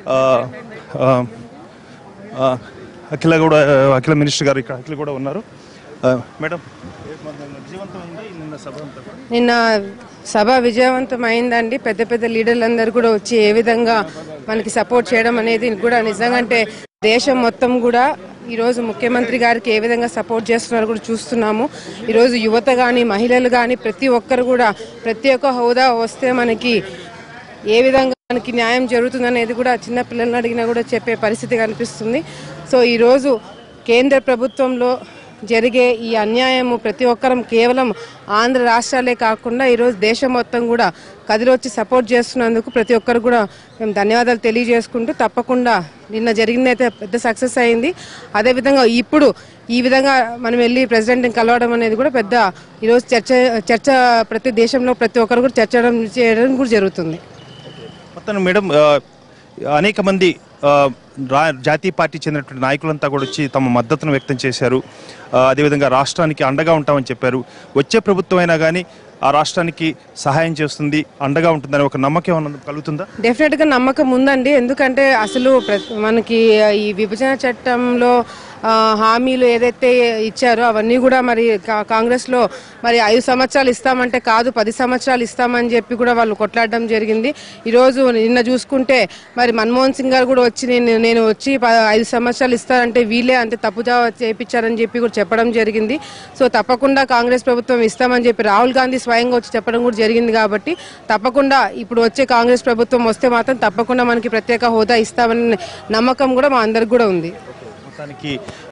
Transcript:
ఆ, ఆ, ఆ, అఖిల కూడా అఖిల మినిస్టర్ గారు ఇక్కడ అఖిల కూడా ఉన్నారు ఆ, మేడం విజయవంతమైందా ఈ నిన్న సభ అంతా కూడా? నిన్న సభ విజయవంతమైందండి పెద్ద పెద్ద లీడర్లందరూ కూడా వచ్చి ఏ విధంగా మనకి సపోర్ట్ చేయడం అనేది కూడా నిజంగా అంటే దేశం మొత్తం కూడా ఈరోజు ముఖ్యమంత్రి గారికి ఏ విధంగా సపోర్ట్ చేస్తున్నారో కూడా చూస్తున్నాము ఈరోజు యువత కానీ మహిళలు కానీ ప్రతి ఒక్కరు కూడా ప్రతి ఒక్క హోదా వస్తే మనకి ఏ విధంగా మనకి న్యాయం జరుగుతుంది అనేది కూడా చిన్న పిల్లల్ని అడిగినా కూడా చెప్పే పరిస్థితి కనిపిస్తుంది సో ఈరోజు కేంద్ర ప్రభుత్వంలో జరిగే ఈ అన్యాయము ప్రతి ఒక్కరం కేవలం ఆంధ్ర రాష్ట్రాలే కాకుండా ఈరోజు దేశం మొత్తం కూడా కదిలొచ్చి సపోర్ట్ చేస్తున్నందుకు ప్రతి ఒక్కరు కూడా మేము ధన్యవాదాలు తెలియజేసుకుంటూ తప్పకుండా నిన్న జరిగిందైతే పెద్ద సక్సెస్ అయింది అదేవిధంగా ఇప్పుడు ఈ విధంగా మనం వెళ్ళి ప్రెసిడెంట్ని కలవడం అనేది కూడా పెద్ద ఈరోజు చర్చ చర్చ ప్రతి దేశంలో ప్రతి ఒక్కరు కూడా చర్చ చేయడం కూడా జరుగుతుంది మొత్తం మేడం ఆ, అనేక మంది ఆ, రా జాతీయ పార్టీ చెందినటువంటి నాయకులంతా కూడా వచ్చి తమ మద్దతును వ్యక్తం చేశారు ఆ, అదేవిధంగా రాష్ట్రానికి అండగా ఉంటామని చెప్పారు వచ్చే ప్రభుత్వం అయినా కానీ ఆ రాష్ట్రానికి సహాయం చేస్తుంది అండగా ఉంటుందని ఒక నమ్మకం ఏమన్నా కలుగుతుందా డెఫినెట్ గా నమ్మకం ఉందండి ఎందుకంటే అసలు ప్ర- మనకి ఈ విభజన చట్టంలో ఆ, హామీలు ఏదైతే ఇచ్చారో అవన్నీ కూడా మరి కా- కాంగ్రెస్ లో మరి ఐదు సంవత్సరాలు ఇస్తామంటే కాదు పది సంవత్సరాలు ఇస్తామని చెప్పి కూడా వాళ్ళు కొట్లాడడం జరిగింది ఈ రోజు నిన్న చూసుకుంటే మరి మన్మోహన్ సింగ్ గారు కూడా వచ్చి నేను నేను వచ్చి ప- ఐదు సంవత్సరాలు ఇస్తానంటే వీళ్ళే అంతే తప్పుజా చేయించారని చెప్పి కూడా చెప్పడం జరిగింది సో తప్పకుండా కాంగ్రెస్ ప్రభుత్వం ఇస్తామని చెప్పి రాహుల్ గాంధీ స్వయంగా వచ్చి చెప్పడం కూడా జరిగింది కాబట్టి తప్పకుండా ఇప్పుడు వచ్చే కాంగ్రెస్ ప్రభుత్వం వస్తే మాత్రం తప్పకుండా మనకి ప్రత్యేక హోదా ఇస్తామని నమ్మకం కూడా మా అందరికి కూడా ఉంది మొత్తానికి